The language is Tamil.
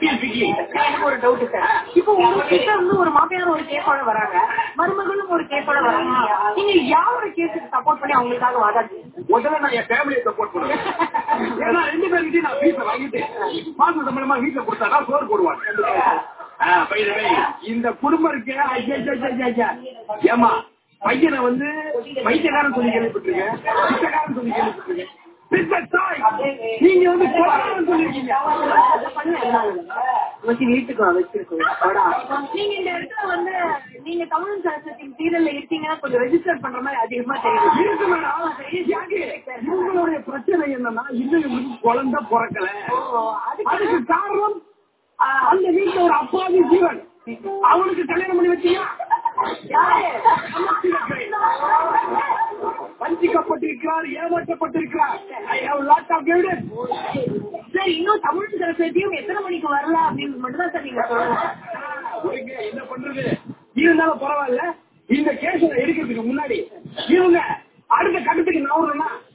குட்டியை தூக்கி எனக்கு ஒரு டவுட் சார் இப்போ உங்ககிட்ட வந்து ஒரு மாமியார் ஒரு கேஸோட வராங்க மருமகளும் ஒரு கேஸோட வராங்க நீங்க யாரோட கேஸுக்கு சப்போர்ட் பண்ணி அவங்களுக்காக வாதாடுறீங்க முதல்ல நான் என் ஃபேமிலியை சப்போர்ட் பண்ணுவேன் ஏன்னா ரெண்டு பேருக்கிட்டையும் நான் வீட்டுல வாங்கிட்டு மாசம் சம்பளமா வீட்டுல கொடுத்தாதான் சோறு போடுவாங்க ஆ, by the way, இந்த குடும்பம் இருக்கு ஐயா, ஐயா, ஐயா, ஐயா. ஏம்மா பையனை வந்து வைத்தியக்காரன் சொல்லி கேள்விப்பட்டிருக்கேன் பிச்சைக்காரன் சொல்லி கேள்விப்பட்டிருக்கேன் பிச்சை தாய் நீங்க வந்து கொலைகாரன் சொல்லிருக்கீங்க அதை பண்ண என்ன வச்சு வீட்டுக்கு வச்சிருக்கோம் போடா. நீங்க இந்த இடத்துல வந்து நீங்க தமிழ் சரஸ்வதி சீரியல்ல இருக்கீங்கன்னா கொஞ்சம் ரெஜிஸ்டர் பண்ற மாதிரி அதிகமா தெரியுது இருக்கு மேடம் யாரு? இவங்களுடைய பிரச்சனை என்னன்னா இன்னும் இவங்களுக்கு குழந்தை பிறக்கல அதுக்கு காரணம் ஆஹ், அந்த வீட்டுல ஒரு அப்பாவி ஜீவன் அவனுக்கு கல்யாணம் பண்ணி வச்சீங்க வஞ்சிக்கப்பட்டிருக்கிறார் ஏமாற்றப்பட்டிருக்கிறார் I have lot of evidence sir இன்னும் தமிழ் சரஸ்வதியும் எத்தனை மணிக்கு வரல அப்படின்னு மட்டும் தான் சார் நீங்க சொல்லணும் ஒழுங்க என்ன பண்றது இருந்தாலும் பரவாயில்ல இந்த கேஸ் எடுக்கிறதுக்கு முன்னாடி இவங்க அடுத்த கட்டத்துக்கு நவரணும்னா